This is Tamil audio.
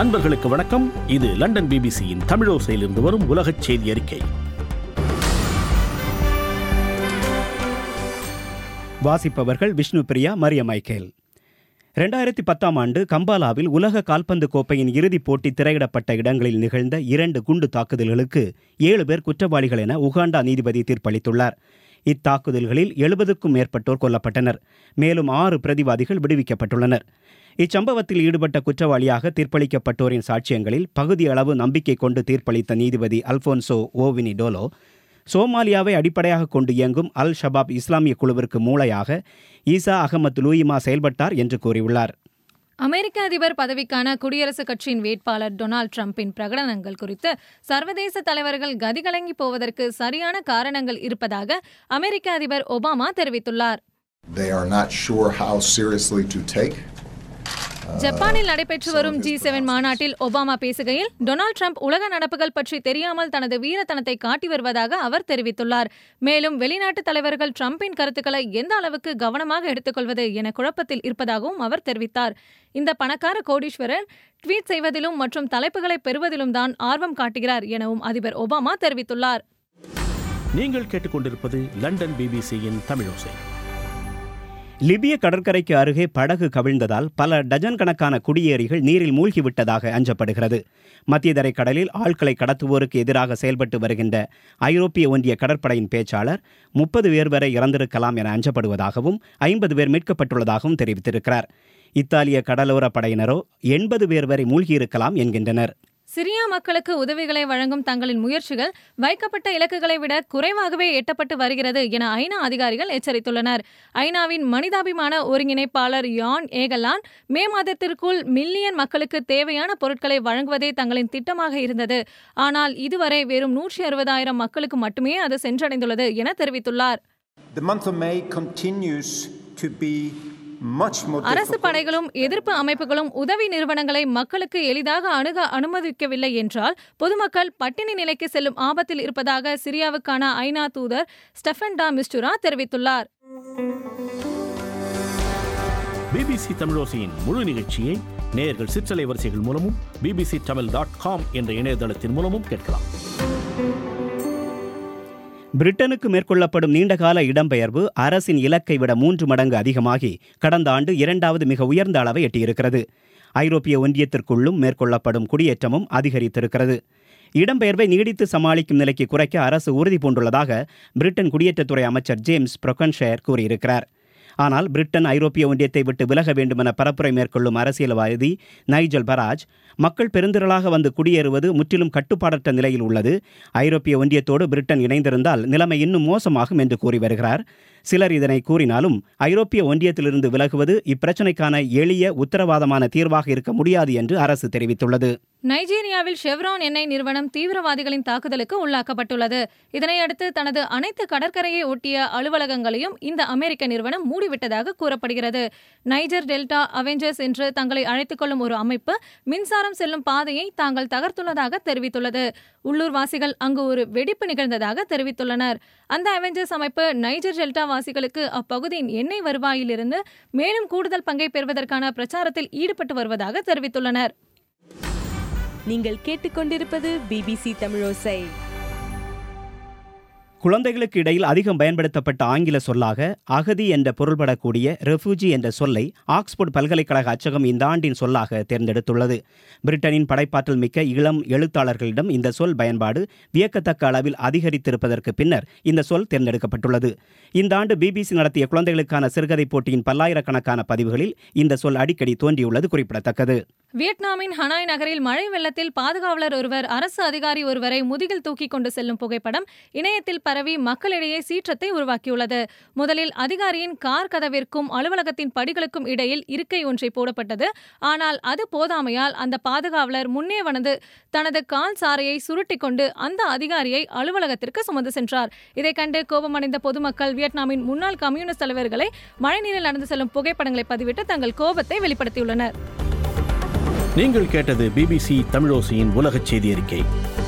அன்பர்களுக்கு வணக்கம் இது லண்டன் பிபிசியின் தமிழோசையிலிருந்து வரும் உலகச் செய்தி அறிக்கை வாசிப்பவர்கள் விஷ்ணு பிரியா மரிய மைக்கேல் ரெண்டாயிரத்தி பத்தாம் ஆண்டு கம்பாலாவில் உலக கால்பந்து கோப்பையின் இறுதிப் போட்டி திரையிடப்பட்ட இடங்களில் நிகழ்ந்த இரண்டு குண்டு தாக்குதல்களுக்கு ஏழு பேர் குற்றவாளிகள் என உகாண்டா நீதிபதி தீர்ப்பளித்துள்ளார் இத்தாக்குதல்களில் எழுபதுக்கும் மேற்பட்டோர் கொல்லப்பட்டனர் மேலும் ஆறு பிரதிவாதிகள் விடுவிக்கப்பட்டுள்ளனர் இச்சம்பவத்தில் ஈடுபட்ட குற்றவாளியாக தீர்ப்பளிக்கப்பட்டோரின் சாட்சியங்களில் பகுதியளவு நம்பிக்கை கொண்டு தீர்ப்பளித்த நீதிபதி அல்போன்சோ ஓவினி டோலோ சோமாலியாவை அடிப்படையாக கொண்டு இயங்கும் அல் ஷபாப் இஸ்லாமிய குழுவிற்கு மூளையாக ஈசா அகமது லூயிமா செயல்பட்டார் என்று கூறியுள்ளார் அமெரிக்க அதிபர் பதவிக்கான குடியரசுக் கட்சியின் வேட்பாளர் டொனால்ட் ட்ரம்பின் பிரகடனங்கள் குறித்து சர்வதேச தலைவர்கள் கதிகலங்கி போவதற்கு சரியான காரணங்கள் இருப்பதாக அமெரிக்க அதிபர் ஒபாமா தெரிவித்துள்ளார் They are not sure how seriously to take. ஜப்பானில் நடைபெற்று வரும் ஜி செவன் மாநாட்டில் ஒபாமா பேசுகையில் டொனால்ட் ட்ரம்ப் உலக நடப்புகள் பற்றி தெரியாமல் தனது வீரத்தனத்தை காட்டி வருவதாக அவர் தெரிவித்துள்ளார் மேலும் வெளிநாட்டு தலைவர்கள் ட்ரம்பின் கருத்துக்களை எந்த அளவுக்கு கவனமாக எடுத்துக்கொள்வது என குழப்பத்தில் இருப்பதாகவும் அவர் தெரிவித்தார் இந்த பணக்கார கோடீஸ்வரர் ட்வீட் செய்வதிலும் மற்றும் தலைப்புகளை பெறுவதிலும் தான் ஆர்வம் காட்டுகிறார் எனவும் அதிபர் ஒபாமா தெரிவித்துள்ளார் நீங்கள் கேட்டுக்கொண்டிருப்பது லண்டன் பிபிசியின் தமிழோசை லிபிய கடற்கரைக்கு அருகே படகு கவிழ்ந்ததால் பல டஜன் கணக்கான குடியேறிகள் நீரில் மூழ்கிவிட்டதாக அஞ்சப்படுகிறது மத்தியதரை கடலில் ஆட்களை கடத்துவோருக்கு எதிராக செயல்பட்டு வருகின்ற ஐரோப்பிய ஒன்றிய கடற்படையின் பேச்சாளர் முப்பது பேர் வரை இறந்திருக்கலாம் என அஞ்சப்படுவதாகவும் ஐம்பது பேர் மீட்கப்பட்டுள்ளதாகவும் தெரிவித்திருக்கிறார் இத்தாலிய கடலோர படையினரோ எண்பது பேர் வரை மூழ்கியிருக்கலாம் என்கின்றனர் சிரியா மக்களுக்கு உதவிகளை வழங்கும் தங்களின் முயற்சிகள் வைக்கப்பட்ட இலக்குகளை விட குறைவாகவே எட்டப்பட்டு வருகிறது என ஐநா அதிகாரிகள் எச்சரித்துள்ளனர் ஐநாவின் மனிதாபிமான ஒருங்கிணைப்பாளர் யான் ஏகலான் மே மாதத்திற்குள் மில்லியன் மக்களுக்கு தேவையான பொருட்களை வழங்குவதே தங்களின் திட்டமாக இருந்தது ஆனால் இதுவரை வெறும் நூற்றி அறுபதாயிரம் மக்களுக்கு மட்டுமே அது சென்றடைந்துள்ளது என தெரிவித்துள்ளார் The month of May continues to be much more அரசு difficult. படைகளும் எதிர்ப்பு அமைப்புகளும் உதவி நிறுவனங்களை மக்களுக்கு எளிதாக அணுக அனுமதிக்கவில்லை என்றால் பொதுமக்கள் பட்டினி நிலைக்கு செல்லும் ஆபத்தில் இருப்பதாக சிரியாவுக்கான ஐநா தூதர் ஸ்டெஃபன் டா மிஸ்டுரா தெரிவித்துள்ளார் பிபிசி தமிழோசையின் முழு நிகழ்ச்சியை நேயர்கள் சிற்றலை வரிசைகள் மூலமும் பிபிசி தமிழ் டாட் காம் என்ற இணையதளத்தின் மூலமும் கேட்கலாம் பிரிட்டனுக்கு மேற்கொள்ளப்படும் நீண்டகால இடம்பெயர்வு அரசின் இலக்கை விட மூன்று மடங்கு அதிகமாகி கடந்த ஆண்டு இரண்டாவது மிக உயர்ந்த அளவை எட்டியிருக்கிறது ஐரோப்பிய ஒன்றியத்திற்குள்ளும் மேற்கொள்ளப்படும் குடியேற்றமும் அதிகரித்திருக்கிறது இடம்பெயர்வை நீடித்து சமாளிக்கும் நிலைக்கு குறைக்க அரசு உறுதி பூண்டுள்ளதாக பிரிட்டன் குடியேற்றத்துறை அமைச்சர் ஜேம்ஸ் பிரொக்கன்ஷயர் கூறியிருக்கிறார் ஆனால் பிரிட்டன் ஐரோப்பிய ஒன்றியத்தை விட்டு விலக வேண்டுமென பரப்புரை மேற்கொள்ளும் அரசியல்வாதி நைஜல் பராஜ் மக்கள் பெருந்திரளாக வந்து குடியேறுவது முற்றிலும் கட்டுப்பாடற்ற நிலையில் உள்ளது ஐரோப்பிய ஒன்றியத்தோடு பிரிட்டன் இணைந்திருந்தால் நிலைமை இன்னும் மோசமாகும் என்று கூறி வருகிறார் சிலர் இதனை கூறினாலும் ஐரோப்பிய ஒன்றியத்திலிருந்து விலகுவது இப்பிரச்சினைக்கான எளிய உத்தரவாதமான தீர்வாக இருக்க முடியாது என்று அரசு தெரிவித்துள்ளது நைஜீரியாவில் ஷெவ்ரான் எண்ணெய் நிறுவனம் தீவிரவாதிகளின் தாக்குதலுக்கு உள்ளாக்கப்பட்டுள்ளது இதனையடுத்து தனது அனைத்து கடற்கரையை ஒட்டிய அலுவலகங்களையும் இந்த அமெரிக்க நிறுவனம் மூடிவிட்டதாக கூறப்படுகிறது நைஜர் டெல்டா அவெஞ்சர்ஸ் என்று தங்களை அழைத்துக் கொள்ளும் ஒரு அமைப்பு மின்சாரம் செல்லும் பாதையை தாங்கள் தகர்த்துள்ளதாக தெரிவித்துள்ளது உள்ளூர்வாசிகள் அங்கு ஒரு வெடிப்பு நிகழ்ந்ததாக தெரிவித்துள்ளனர் அந்த அவெஞ்சர்ஸ் அமைப்பு நைஜர் டெல்டா வாசிகளுக்கு அப்பகுதியின் எண்ணெய் வருவாயிலிருந்து மேலும் கூடுதல் பங்கை பெறுவதற்கான பிரச்சாரத்தில் ஈடுபட்டு வருவதாக தெரிவித்துள்ளனர் நீங்கள் கேட்டுக்கொண்டிருப்பது பிபிசி தமிழோசை குழந்தைகளுக்கு இடையில் அதிகம் பயன்படுத்தப்பட்ட ஆங்கில சொல்லாக அகதி என்ற பொருள்படக்கூடிய ரெஃப்யூஜி என்ற சொல்லை ஆக்ஸ்போர்ட் பல்கலைக்கழக அச்சகம் இந்த ஆண்டின் சொல்லாக தேர்ந்தெடுத்துள்ளது பிரிட்டனின் படைப்பாற்றல் மிக்க இளம் எழுத்தாளர்களிடம் இந்த சொல் பயன்பாடு வியக்கத்தக்க அளவில் அதிகரித்திருப்பதற்கு பின்னர் இந்த சொல் தேர்ந்தெடுக்கப்பட்டுள்ளது இந்த ஆண்டு பிபிசி நடத்திய குழந்தைகளுக்கான சிறுகதை போட்டியின் பல்லாயிரக்கணக்கான பதிவுகளில் இந்த சொல் அடிக்கடி தோன்றியுள்ளது குறிப்பிடத்தக்கது வியட்நாமின் ஹனாய் நகரில் மழை வெள்ளத்தில் பாதுகாவலர் ஒருவர் அரசு அதிகாரி ஒருவரை முதுகில் தூக்கிக் கொண்டு செல்லும் புகைப்படம் இணையத்தில் பரவி மக்களிடையே சீற்றத்தை உருவாக்கியுள்ளது முதலில் அதிகாரியின் கார் கதவிற்கும் அலுவலகத்தின் படிகளுக்கும் இடையில் இருக்கை ஒன்றை போடப்பட்டது ஆனால் அது போதாமையால் அந்த பாதுகாவலர் முன்னே வந்து தனது கால் சாரையை சுருட்டிக் கொண்டு அந்த அதிகாரியை அலுவலகத்திற்கு சுமந்து சென்றார் இதைக் கண்டு கோபமடைந்த பொதுமக்கள் வியட்நாமின் முன்னாள் கம்யூனிஸ்ட் தலைவர்களை மழைநீரில் நடந்து செல்லும் புகைப்படங்களை பதிவிட்டு தங்கள் கோபத்தை வெளிப்படுத்தியுள்ளனர் நீங்கள் கேட்டது பிபிசி தமிழோசையின் உலகச் செய்தி அறிக்கை